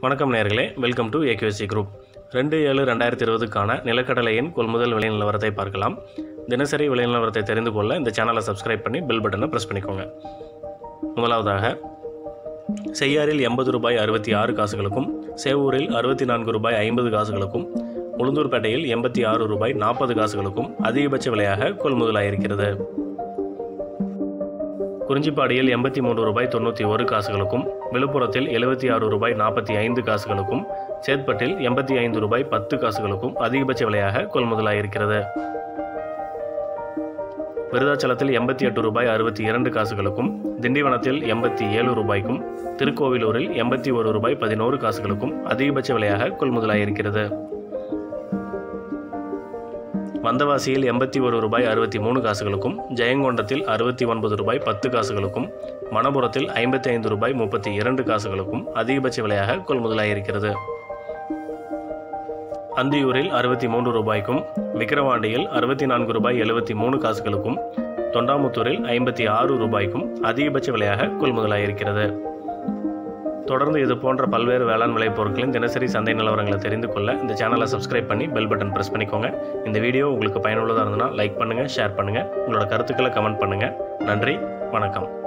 வணக்கம் நேர்களே welcome to AKC group ரெண்டு ஏழு ரெண்டாயிரத்தி இருபதுக்கான நிலக்கடலையின் கொள்முதல் விலை நிலவரத்தை பார்க்கலாம் தினசரி விலை நிலவரத்தை தெரிந்து கொள்ள இந்த சேனலை சப்ஸ்கிரைப் பண்ணி பெல் பட்டனை ப்ரெஸ் பண்ணிக்கோங்க முதலாவதாக செய்யாறில் எண்பது ரூபாய் அறுபத்தி ஆறு காசுகளுக்கும் சேவூரில் அறுபத்தி நான்கு ரூபாய் ஐம்பது காசுகளுக்கும் உளுந்தூர்பேட்டையில் எண்பத்தி ஆறு ரூபாய் நாற்பது காசுகளுக்கும் அதிகபட்ச விலையாக கொள்முதலாயிருக்கிறது குறிஞ்சிப்பாடியில் எண்பத்தி மூன்று ரூபாய் தொண்ணூற்றி ஒரு காசுகளுக்கும் விழுப்புரத்தில் எழுபத்தி ஆறு ரூபாய் நாற்பத்தி ஐந்து காசுகளுக்கும் சேத்பட்டில் எண்பத்தி ஐந்து ரூபாய் பத்து காசுகளுக்கும் அதிகபட்ச விலையாக கொள்முதலாயிருக்கிறது விருதாச்சலத்தில் எண்பத்தி எட்டு ரூபாய் அறுபத்தி இரண்டு காசுகளுக்கும் திண்டிவனத்தில் எண்பத்தி ஏழு ரூபாய்க்கும் திருக்கோவிலூரில் எண்பத்தி ஒரு ரூபாய் பதினோரு காசுகளுக்கும் அதிகபட்ச விலையாக கொள்முதலாயிருக்கிறது வந்தவாசியில் எண்பத்தி ஒரு ரூபாய் அறுபத்தி மூணு காசுகளுக்கும் ஜெயங்கொண்டத்தில் அறுபத்தி ஒன்பது ரூபாய் பத்து காசுகளுக்கும் மணப்புரத்தில் ஐம்பத்தி ஐந்து ரூபாய் முப்பத்தி இரண்டு காசுகளுக்கும் அதிகபட்ச விலையாக கொள்முதலாயிருக்கிறது அந்தியூரில் அறுபத்தி மூன்று ரூபாய்க்கும் விக்கிரவாண்டியில் அறுபத்தி நான்கு ரூபாய் எழுபத்தி மூணு காசுகளுக்கும் தொண்டாமுத்தூரில் ஐம்பத்தி ஆறு ரூபாய்க்கும் அதிகபட்ச விலையாக கொள்முதலாயிருக்கிறது தொடர்ந்து இது போன்ற பல்வேறு வேளாண் விளைபொருட்களின் தினசரி சந்தை நிலவரங்களை தெரிந்து கொள்ள இந்த சேனலை சப்ஸ்கிரைப் பண்ணி பெல் பட்டன் ப்ரெஸ் பண்ணிக்கோங்க இந்த வீடியோ உங்களுக்கு பயனுள்ளதாக இருந்ததுன்னா லைக் பண்ணுங்கள் ஷேர் பண்ணுங்கள் உங்களோட கருத்துக்களை கமெண்ட் பண்ணுங்கள் நன்றி வணக்கம்